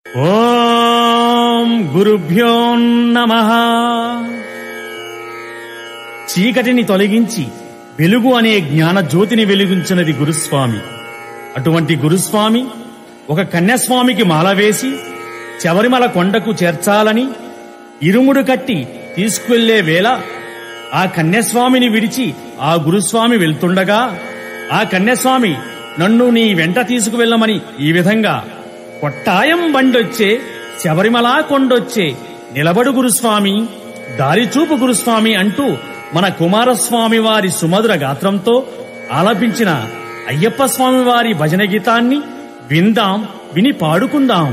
ఓం గురుభ్యో నమ చీకటిని తొలగించి వెలుగు అనే జ్ఞాన జ్యోతిని వెలిగించినది గురుస్వామి అటువంటి గురుస్వామి ఒక కన్యాస్వామికి మాల వేసి శబరిమల కొండకు చేర్చాలని ఇరుముడు కట్టి తీసుకువెళ్లే వేళ ఆ కన్యాస్వామిని విడిచి ఆ గురుస్వామి వెళ్తుండగా ఆ కన్యాస్వామి నన్ను నీ వెంట తీసుకువెళ్ళమని ఈ విధంగా కొట్టాయం బండొచ్చే శబరిమల కొండొచ్చే నిలబడు గురుస్వామి దారిచూపు గురుస్వామి అంటూ మన కుమారస్వామి వారి సుమధుర గాత్రంతో ఆలపించిన అయ్యప్ప స్వామి వారి భజన గీతాన్ని విందాం విని పాడుకుందాం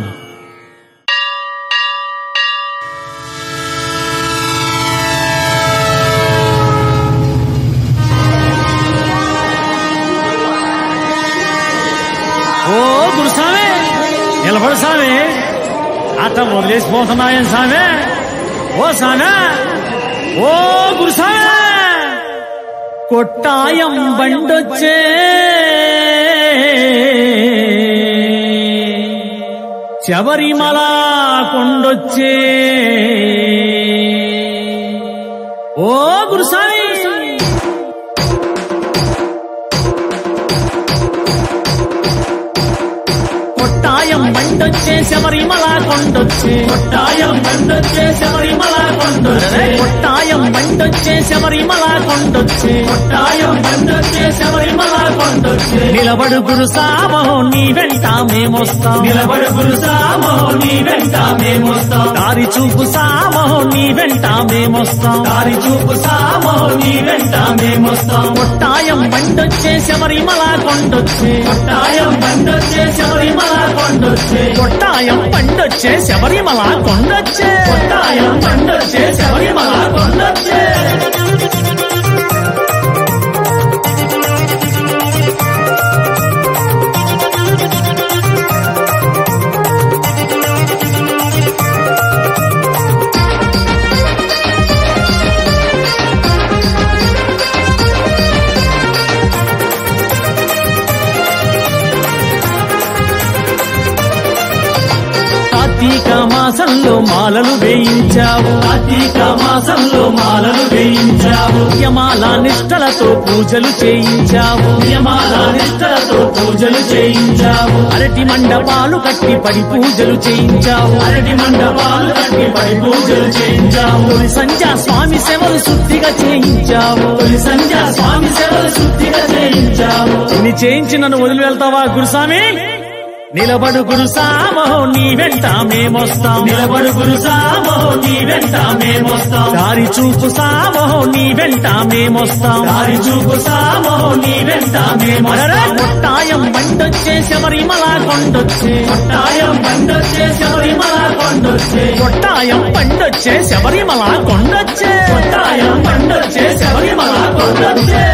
ఓ గురుస్వామి నిలబడు స్వామి అట్ట వదిలేసిపోతున్నాయని స్వామి ఓ స్వామి ఓ గురుస్వామి కొట్టాయం బండొచ్చే శబరిమల కొండొచ్చే ఓ గురుస్వామి కొట్టాయం బండొచ్చే శబరిమల కొండొచ్చే కొట్టాయం బండొచ్చే శబరిమల కొండొచ్చే కొట్టాయం బండొచ్చే శబరిమల కొండొచ్చే కొట్టాయం బండొచ్చే శబరిమల కొండొచ్చే నిలబడు గురు సామో నీ వెంట మేమొస్తాం నిలబడు గురు సామో నీ వెంట మేమొస్తాం దారి చూపు సామో నీ వెంట మేమొస్తాం దారి చూపు సామో నీ వెంట మేమొస్తాం కొట్టాయం బండొచ్చే శబరిమల కొండొచ్చే కొట్టాయం బండొచ్చే శబరిమల కొండొచ్చే కొట్టాయం పండొచ్చే శబరిమల కొండొచ్చే కొట్టాయం పండొచ్చే శబరిమల కొండొచ్చే కార్తీక మాసంలో మాలలు వేయించావు కార్తీక మాసంలో మాలలు వేయించావు యమాల నిష్టలతో పూజలు చేయించావు యమాల నిష్టలతో పూజలు చేయించావు అరటి మండపాలు కట్టి పడి పూజలు చేయించావు అరటి మండపాలు కట్టి పడి పూజలు చేయించావు తొలి సంధ్యా స్వామి సేవలు శుద్ధిగా చేయించావు తొలి సంధ్యా స్వామి సేవలు శుద్ధిగా చేయించావు ఇన్ని చేయించి నన్ను వదిలి వెళ్తావా గురుస్వామి నిలబడు గురు సామో నీ వెంట మేమొస్తాం నిలబడు గురు సామో నీ వెంట మేమొస్తాం దారి చూపు సామో నీ వెంట మేమొస్తాం దారి చూపు సామో నీ వెంట మేమొస్తాం కొట్టాయం బండొచ్చే శబరిమల కొండొచ్చే కొట్టాయం బండొచ్చే శబరిమల కొండొచ్చే కొట్టాయం పండొచ్చే శబరిమల కొండొచ్చే కొట్టాయం పండొచ్చే శబరిమల కొండొచ్చే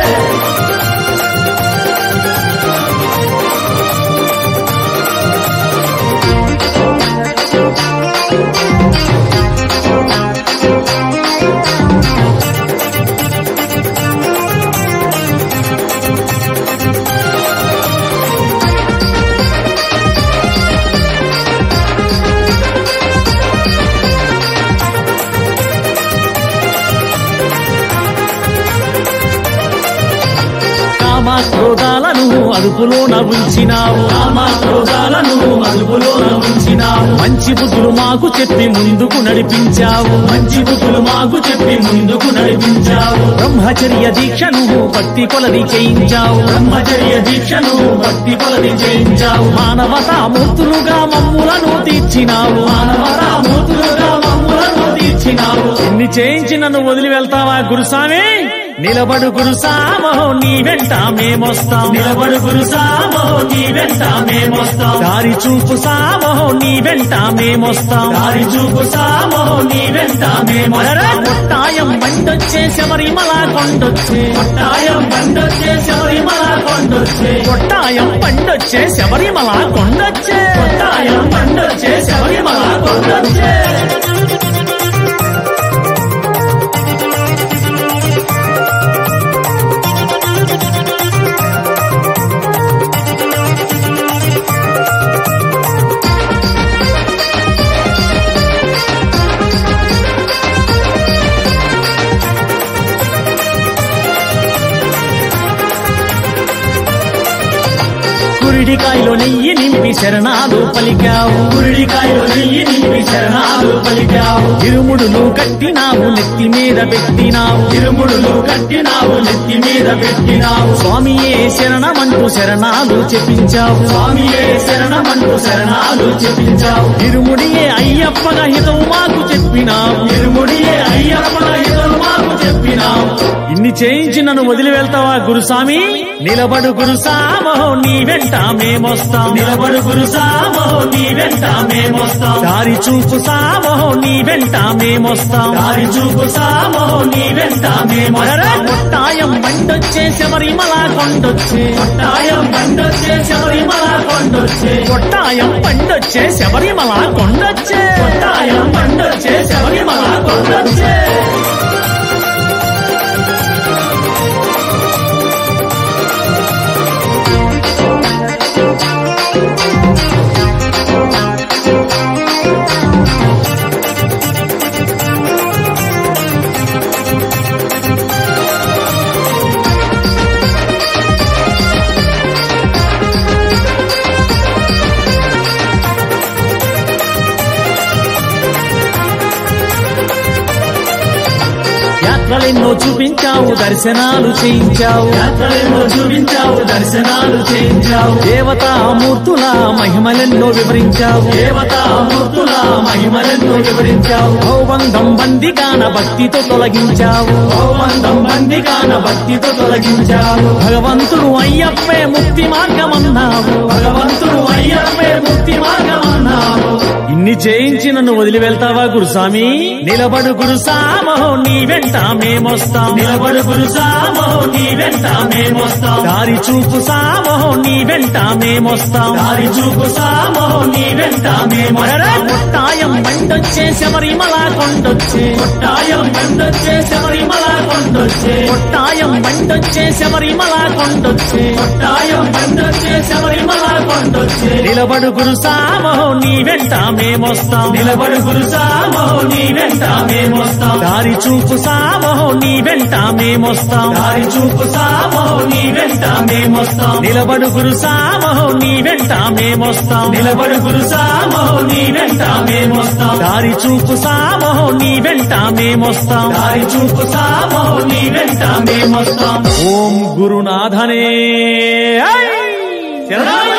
కామక్రోధాలను అదుపులోన ఉంచినావు కామక్రోధాలను అదుపులోన ఉంచినావు మంచి బుద్ధులు మాకు చెప్పి ముందుకు నడిపించావు మంచి బుద్ధులు మాకు చెప్పి ముందుకు నడిపించావు బ్రహ్మచర్య దీక్షను భక్తి కొలది చేయించావు బ్రహ్మచర్య దీక్షను భక్తి కొలది చేయించావు మానవతా మూర్తులుగా మమ్ములను తీర్చినావు మానవతా మూర్తులుగా మమ్ములను తీర్చినావు ఎన్ని చేయించి నన్ను వదిలి వెళ్తావా గురుస్వామి నిలబడు గురు సామో నీ వెంట మేమొస్తాం నిలబడు గురు సామో నీ వెంట మేమొస్తాం దారి చూపు సామో నీ వెంట మేమొస్తాం దారి చూపు సామో నీ వెంట మేమొస్తాం కొట్టాయం బండొచ్చే శబరిమల కొండొచ్చే కొట్టాయం బండొచ్చే శబరిమల కొండొచ్చే కొట్టాయం పండొచ్చే శబరిమల కొండొచ్చే కొట్టాయం పండొచ్చే శబరిమల కొండొచ్చే నెయ్యి నింపి శరణాలు పలికావు గురిడికాయలు నెయ్యి నింపి శరణాలు పలికావు ఇరుముడులు కట్టినావు నెత్తి మీద పెట్టినావు ఇరుముడులు కట్టినావు నెత్తి మీద పెట్టినావు స్వామియే శరణమంటూ శరణాలు చెప్పించావు స్వామియే శరణమంటూ శరణాలు చెప్పించావు ఇరుముడియే అయ్యప్పగా హితవు మాకు చెప్పినావు ఇరుముడియే అయ్యప్ప ఇతరు మాకు చెప్పినావు ఇన్ని చేయించి నన్ను వదిలి వెళ్తావా గురుస్వామి నిలబడు గురుసామో నీ వెంట మేమొస్తాం నిలబడు గురు సామో నీ వెంట మేమొస్తాం దారి చూపు సామో నీ వెంట మేమొస్తాం దారి చూపు సామో నీ వెంట అరెరే, మేమొస్తాం కొట్టాయం బండొచ్చే శబరిమల కొండొచ్చే కొట్టాయం బండొచ్చే శబరిమల కొండొచ్చే కొట్టాయం బండొచ్చే శబరిమల కొండొచ్చే కొట్టాయం బండొచ్చే శబరిమల కొండొచ్చే యాత్రలెన్నో చూపించావు దర్శనాలు చేయించావు యాత్రలెన్నో చూపించావు దర్శనాలు చేయించావు దేవతామూర్తుల మహిమలెన్నో వివరించావు దేవతామూర్తుల మహిమలను వివరించావు భౌబంధం బందిగాన భక్తితో తొలగించావు భౌమందం బందిగాన భక్తితో తొలగించావు భగవంతుడు అయ్యప్పే ముక్తి మార్గమన్నావు భగవంతుడు అయ్యప్పే ముక్తి మార్గమన్నావు ఇన్ని చేయించి నన్ను వదిలి వెళ్తావా గురుస్వామి నిలబడు గురుసామో నీ వెంట మేమొస్తాం నిలబడు గురు సామో నీ వెంట మేమొస్తాం దారి చూపు సామో నీ వెంట మేమొస్తాం దారి చూపు సామో నీ వెంట అరెరే, మేమొస్తాం కొట్టాయం బండొచ్చే శబరిమల కొండొచ్చే కొట్టాయం బండొచ్చే శబరిమల కొండొచ్చే కొట్టాయం బండొచ్చే శబరిమల కొండొచ్చే కొట్టాయం బండొచ్చే శబరిమల కొండొచ్చే నిలబడు గురుసామో నీ వెంట మేమొస్తాం నిలబడు గురు సామో నీ వెంట మేమొస్తాం దారి చూపు సామో నీ వెంట మేమొస్తాం దారి చూపు సామో నీ వెంట మేమొస్తాం నిలబడు గురుసామో నీ వెంట మేమొస్తాం నిలబడు గురు సామో నీ వెంట మేమొస్తాం దారి చూపు సామో నీ వెంట మేమొస్తాం దారి చూపు సామో నీ వెంట మేమొస్తాం ఓం గురునాథనే ఐ! శరణం!